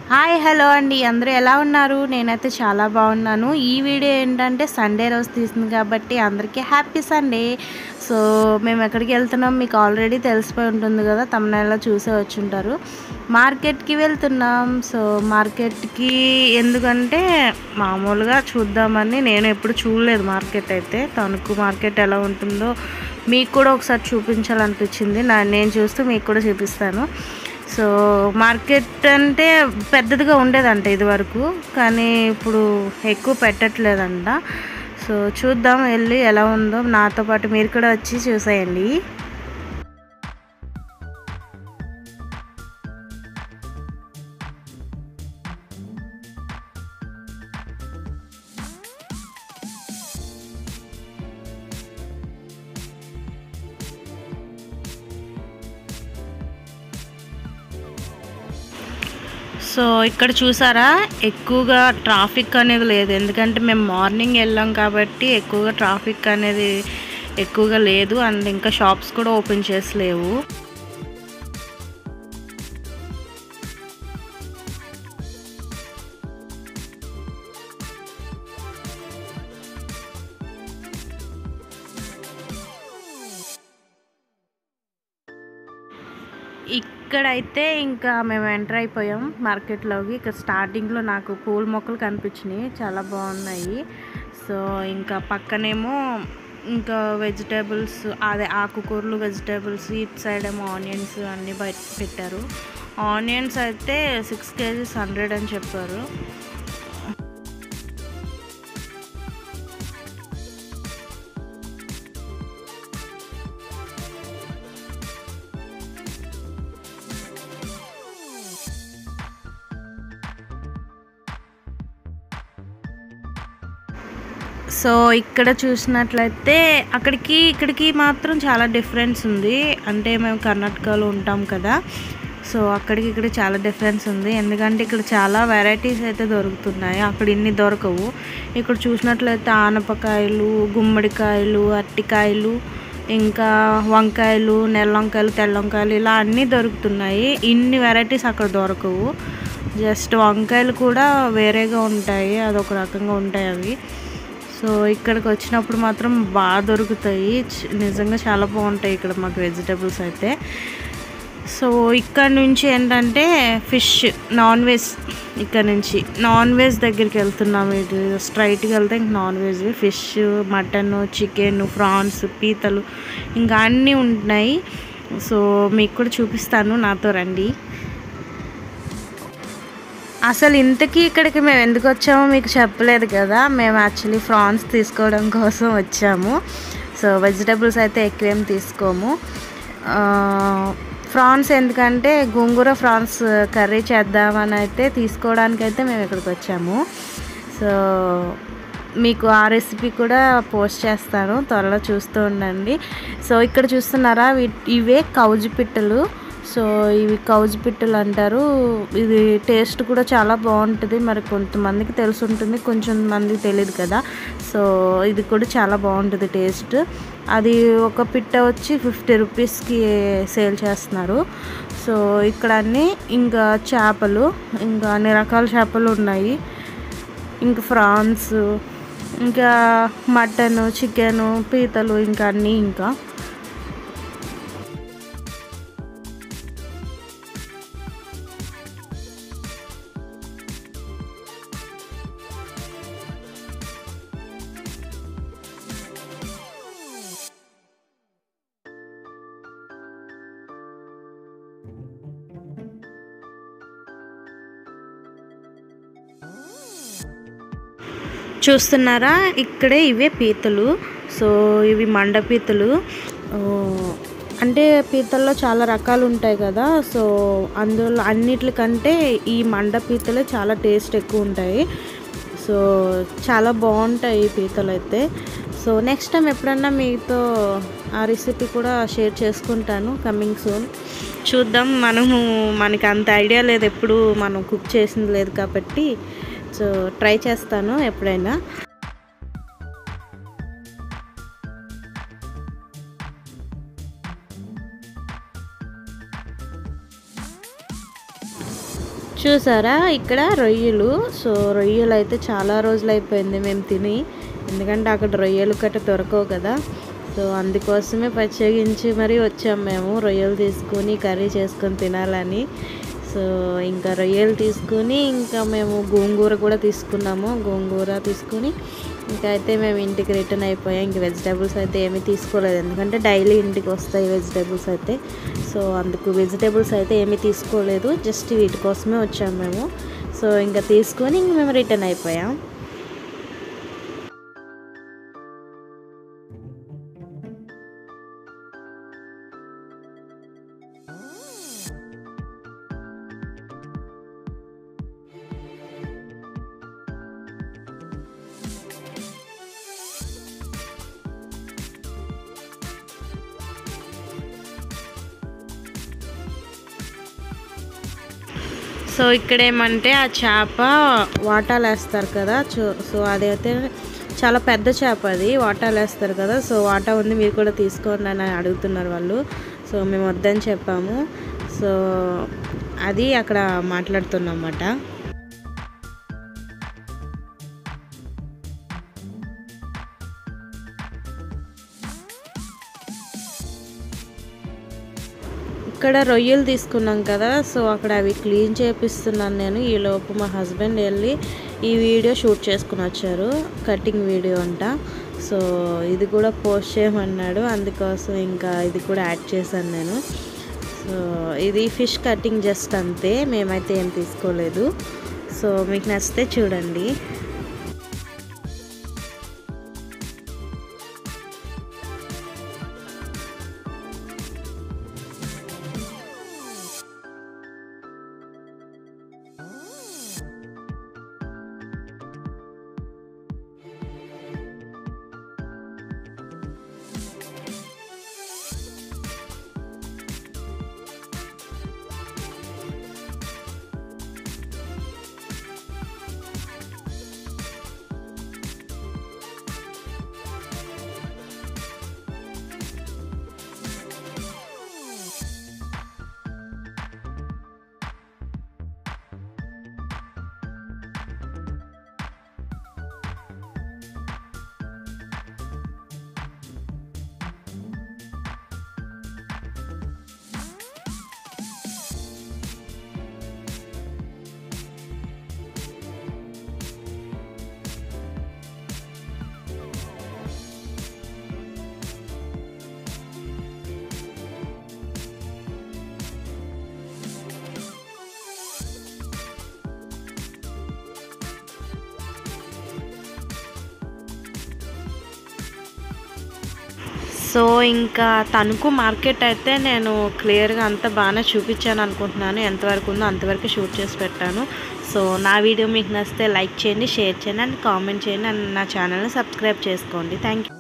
hi hello అండి అందరూ ఎలా ఉన్నారు నేనైతే చాలా బాగున్నాను ఈ వీడియో ఏంటంటే సండే రోజు తీసింది కాబట్టి అందరికీ హ్యాపీ సండే సో మేము ఎక్కడికి వెళ్తున్నాం మీకు ఆల్రెడీ తెలిసిపోయి ఉంటుంది కదా తమిళనాడులో చూసే వచ్చి ఉంటారు మార్కెట్కి వెళ్తున్నాం సో మార్కెట్కి ఎందుకంటే మామూలుగా చూద్దామని నేను ఎప్పుడు చూడలేదు మార్కెట్ అయితే తణుకు మార్కెట్ ఎలా ఉంటుందో మీకు కూడా ఒకసారి చూపించాలనిపించింది నా నేను చూస్తూ మీకు కూడా చూపిస్తాను సో మార్కెట్ అంటే పెద్దదిగా ఉండేదంట ఇది వరకు కానీ ఇప్పుడు ఎక్కువ పెట్టట్లేదంట సో చూద్దాం వెళ్ళి ఎలా ఉందో నాతో పాటు మీరు కూడా వచ్చి చూసేయండి సో ఇక్కడ చూసారా ఎక్కువగా ట్రాఫిక్ అనేది లేదు ఎందుకంటే మేము మార్నింగ్ వెళ్ళాం కాబట్టి ఎక్కువగా ట్రాఫిక్ అనేది ఎక్కువగా లేదు అండ్ ఇంకా షాప్స్ కూడా ఓపెన్ చేసలేవు ఇక్కడైతే ఇంకా మేము ఎంటర్ అయిపోయాం మార్కెట్లోకి ఇక్కడ స్టార్టింగ్లో నాకు పూల మొక్కలు కనిపించినాయి చాలా బాగున్నాయి సో ఇంకా పక్కనేమో ఇంకా వెజిటేబుల్స్ అదే ఆకుకూరలు వెజిటేబుల్స్ ఇటు సైడ్ ఏమో ఆనియన్స్ అన్నీ బయట పెట్టారు ఆనియన్స్ అయితే సిక్స్ కేజీస్ హండ్రెడ్ అని చెప్పారు సో ఇక్కడ చూసినట్లయితే అక్కడికి ఇక్కడికి మాత్రం చాలా డిఫరెన్స్ ఉంది అంటే మేము కర్ణాటకలో ఉంటాం కదా సో అక్కడికి ఇక్కడ చాలా డిఫరెన్స్ ఉంది ఎందుకంటే ఇక్కడ చాలా వెరైటీస్ అయితే దొరుకుతున్నాయి అక్కడ ఇన్ని దొరకవు ఇక్కడ చూసినట్లయితే ఆనపకాయలు గుమ్మడికాయలు అరటికాయలు ఇంకా వంకాయలు నెల వంకాయలు తెల్ల వంకాయలు ఇలా అన్నీ దొరుకుతున్నాయి ఇన్ని వెరైటీస్ అక్కడ దొరకవు జస్ట్ వంకాయలు కూడా వేరేగా ఉంటాయి అదొక రకంగా ఉంటాయి అవి సో ఇక్కడికి వచ్చినప్పుడు మాత్రం బాగా దొరుకుతాయి నిజంగా చాలా బాగుంటాయి ఇక్కడ మాకు వెజిటేబుల్స్ అయితే సో ఇక్కడ నుంచి ఏంటంటే ఫిష్ నాన్ వెజ్ ఇక్కడ నుంచి నాన్ వెజ్ దగ్గరికి వెళ్తున్నాం ఇది స్ట్రైట్గా వెళ్తే ఇంక non veg fish mutton chicken prawns పీతలు ఇంకా అన్నీ ఉంటున్నాయి సో మీకు కూడా చూపిస్తాను నాతో రండి అసలు ఇంతకీ ఇక్కడికి మేము ఎందుకు వచ్చామో మీకు చెప్పలేదు కదా మేము యాక్చువల్లీ ఫ్రాన్స్ తీసుకోవడం కోసం వచ్చాము సో వెజిటేబుల్స్ అయితే ఎక్కువేం తీసుకోము ఫ్రాన్స్ ఎందుకంటే గోంగూర ఫ్రాన్స్ కర్రీ చేద్దామని అయితే తీసుకోవడానికి అయితే మేము ఇక్కడికి వచ్చాము సో మీకు ఆ రెసిపీ కూడా పోస్ట్ చేస్తాను త్వరలో చూస్తూ ఉండండి సో ఇక్కడ చూస్తున్నారా ఇవే కౌజు పిట్టలు సో ఇవి కౌజు పిట్టలు అంటారు ఇది టేస్ట్ కూడా చాలా బాగుంటుంది మరి కొంతమందికి తెలిసి ఉంటుంది కొంచెం మందికి తెలియదు కదా సో ఇది కూడా చాలా బాగుంటుంది టేస్ట్ అది ఒక పిట్ట వచ్చి ఫిఫ్టీ రూపీస్కి సేల్ చేస్తున్నారు సో ఇక్కడ అన్నీ ఇంకా చేపలు ఇంకా అన్ని రకాల చేపలు ఉన్నాయి ఇంకా ఫ్రాన్స్ ఇంకా మటన్ చికెన్ పీతలు ఇంకా అన్నీ ఇంకా చూస్తున్నారా ఇక్కడే ఇవే పీతలు సో ఇవి మండ పీతలు అంటే పీతల్లో చాలా రకాలు ఉంటాయి కదా సో అందులో అన్నిటికంటే ఈ మండ పీతలే చాలా టేస్ట్ ఎక్కువ ఉంటాయి సో చాలా బాగుంటాయి ఈ పీతలు అయితే సో నెక్స్ట్ టైం ఎప్పుడన్నా మీతో ఆ రెసిపీ కూడా షేర్ చేసుకుంటాను కమింగ్ సూన్ చూద్దాం మనము మనకి అంత ఐడియా లేదు ఎప్పుడు మనం కుక్ చేసింది లేదు కాబట్టి సో ట్రై చేస్తాను ఎప్పుడైనా చూసారా ఇక్కడ రొయ్యలు సో రొయ్యలు అయితే చాలా రోజులు అయిపోయింది మేము తిని ఎందుకంటే అక్కడ రొయ్యలు కట్ట దొరకవు కదా సో అందుకోసమే ప్రత్యేకించి మరీ వచ్చాం మేము రొయ్యలు తీసుకొని కర్రీ చేసుకొని తినాలని సో ఇంకా రొయ్యలు తీసుకుని ఇంకా మేము గోంగూర కూడా తీసుకున్నాము గోంగూర తీసుకుని ఇంకా అయితే మేము ఇంటికి రిటర్న్ అయిపోయాం ఇంక వెజిటేబుల్స్ అయితే ఏమీ తీసుకోలేదు ఎందుకంటే డైలీ ఇంటికి వస్తాయి వెజిటేబుల్స్ అయితే సో అందుకు వెజిటేబుల్స్ అయితే ఏమీ తీసుకోలేదు జస్ట్ వీటి కోసమే వచ్చాము మేము సో ఇంకా తీసుకొని ఇంక మేము రిటర్న్ అయిపోయాం సో ఇక్కడ ఏమంటే ఆ చేప వాటాలు వేస్తారు కదా చో- సో అదైతే చాలా పెద్ద చేప అది వాటాలు వేస్తారు కదా సో వాటా ఉంది మీరు కూడా తీసుకోండి అని అడుగుతున్నారు వాళ్ళు సో మేము వద్దని చెప్పాము సో అది అక్కడ మాట్లాడుతున్నమాట ఇక్కడ రొయ్యలు తీసుకున్నాం కదా సో అక్కడ అవి క్లీన్ చేపిస్తున్నాను నేను ఈ లోపు మా హస్బెండ్ వెళ్ళి ఈ వీడియో షూట్ చేసుకుని వచ్చారు కటింగ్ వీడియో అంట సో ఇది కూడా పోస్ట్ చేయమన్నాడు అందుకోసం ఇంకా ఇది కూడా యాడ్ చేశాను నేను సో ఇది ఫిష్ కటింగ్ జస్ట్ అంతే మేమైతే ఏం తీసుకోలేదు సో మీకు నచ్చితే చూడండి సో ఇంకా తణుకు మార్కెట్ అయితే నేను క్లియర్గా అంత బాగానే చూపించాను అనుకుంటున్నాను ఎంతవరకు ఉందో అంతవరకు షూట్ చేసి పెట్టాను సో నా వీడియో మీకు నచ్చితే లైక్ చేయండి షేర్ చేయండి అండ్ కామెంట్ చేయండి అండ్ నా ఛానల్ని సబ్స్క్రైబ్ చేసుకోండి థ్యాంక్ యూ